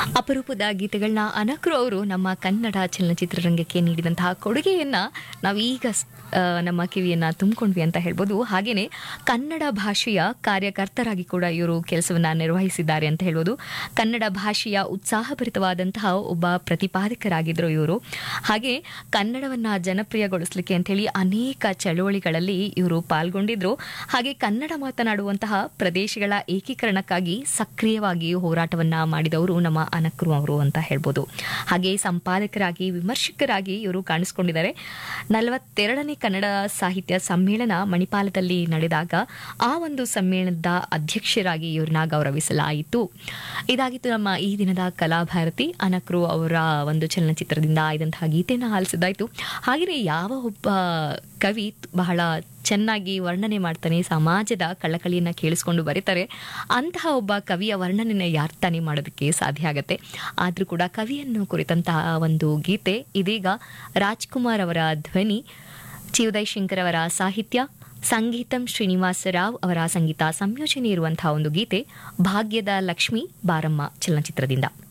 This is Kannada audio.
ಅಪರೂಪದ ಗೀತೆಗಳನ್ನ ಅನಕ್ರು ಅವರು ನಮ್ಮ ಕನ್ನಡ ಚಲನಚಿತ್ರರಂಗಕ್ಕೆ ನೀಡಿದಂತಹ ಕೊಡುಗೆಯನ್ನ ನಾವೀಗ ಸ್- ಆ, ನಮ್ಮ ಕಿವಿಯನ್ನ ತುಂಬಿಕೊಂಡ್ವಿ ಅಂತ ಹೇಳ್ಬೋದು ಹಾಗೇನೆ ಕನ್ನಡ ಭಾಷೆಯ ಕಾರ್ಯಕರ್ತರಾಗಿ ಕೂಡ ಇವರು ಕೆಲಸವನ್ನ ನಿರ್ವಹಿಸಿದ್ದಾರೆ ಅಂತ ಹೇಳ್ಬೋದು ಕನ್ನಡ ಭಾಷೆಯ ಉತ್ಸಾಹಭರಿತವಾದಂತಹ ಒಬ್ಬ ಪ್ರತಿಪಾದಕರಾಗಿದ್ದರು ಇವರು ಹಾಗೆ ಕನ್ನಡವನ್ನ ಜನಪ್ರಿಯಗೊಳಿಸಲಿಕ್ಕೆ ಅಂತ ಹೇಳಿ ಅನೇಕ ಚಳವಳಿಗಳಲ್ಲಿ ಇವರು ಪಾಲ್ಗೊಂಡಿದ್ರು ಹಾಗೆ ಕನ್ನಡ ಮಾತನಾಡುವಂತಹ ಪ್ರದೇಶಗಳ ಏಕೀಕರಣಕ್ಕಾಗಿ ಸಕ್ರಿಯವಾಗಿ ಹೋರಾಟವನ್ನ ಮಾಡಿದವರು ನಮ್ಮ ಅನಕ್ರು ಅವರು ಅಂತ ಹೇಳ್ಬೋದು ಹಾಗೆ ಸಂಪಾದಕರಾಗಿ ವಿಮರ್ಶಕರಾಗಿ ಇವರು ಕಾಣಿಸ್ಕೊಂಡಿದ್ದಾರೆ ನಲವತ್ತೆರಡನೇ ಕನ್ನಡ ಸಾಹಿತ್ಯ ಸಮ್ಮೇಳನ ಮಣಿಪಾಲದಲ್ಲಿ ನಡೆದಾಗ ಆ ಒಂದು ಸಮ್ಮೇಳನದ ಅಧ್ಯಕ್ಷರಾಗಿ ಇವ್ರನ್ನ ಗೌರವಿಸಲಾಯಿತು ಇದಾಗಿತ್ತು ನಮ್ಮ ಈ ದಿನದ ಕಲಾಭಾರತಿ ಅನಕ್ರು ಅವರ ಒಂದು ಚಲನಚಿತ್ರದಿಂದ ಆಯ್ದಂತಹ ಗೀತೆಯನ್ನು ಆಲಿಸಿದಾಯ್ತು ಹಾಗೆಯೇ ಯಾವ ಒಬ್ಬ ಕವಿ ಬಹಳ ಚೆನ್ನಾಗಿ ವರ್ಣನೆ ಮಾಡ್ತಾನೆ ಸಮಾಜದ ಕಳಕಳಿಯನ್ನ ಕೇಳಿಸ್ಕೊಂಡು ಬರೀತಾರೆ ಅಂತಹ ಒಬ್ಬ ಕವಿಯ ವರ್ಣನೆನ ಯಾರು ತಾನೇ ಮಾಡೋದಕ್ಕೆ ಸಾಧ್ಯ ಆಗತ್ತೆ ಆದ್ರೂ ಕೂಡ ಕವಿಯನ್ನು ಕುರಿತಂತಹ ಒಂದು ಗೀತೆ ಇದೀಗ ರಾಜ್ಕುಮಾರ್ ಅವರ ಧ್ವನಿ ಚಿ ಉದಯ್ ಶಂಕರ್ ಅವರ ಸಾಹಿತ್ಯ ಸಂಗೀತಂ ಶ್ರೀನಿವಾಸ ರಾವ್ ಅವರ ಸಂಗೀತ ಸಂಯೋಜನೆ ಇರುವಂತಹ ಒಂದು ಗೀತೆ ಭಾಗ್ಯದ ಲಕ್ಷ್ಮಿ ಬಾರಮ್ಮ ಚಲನಚಿತ್ರದಿಂದ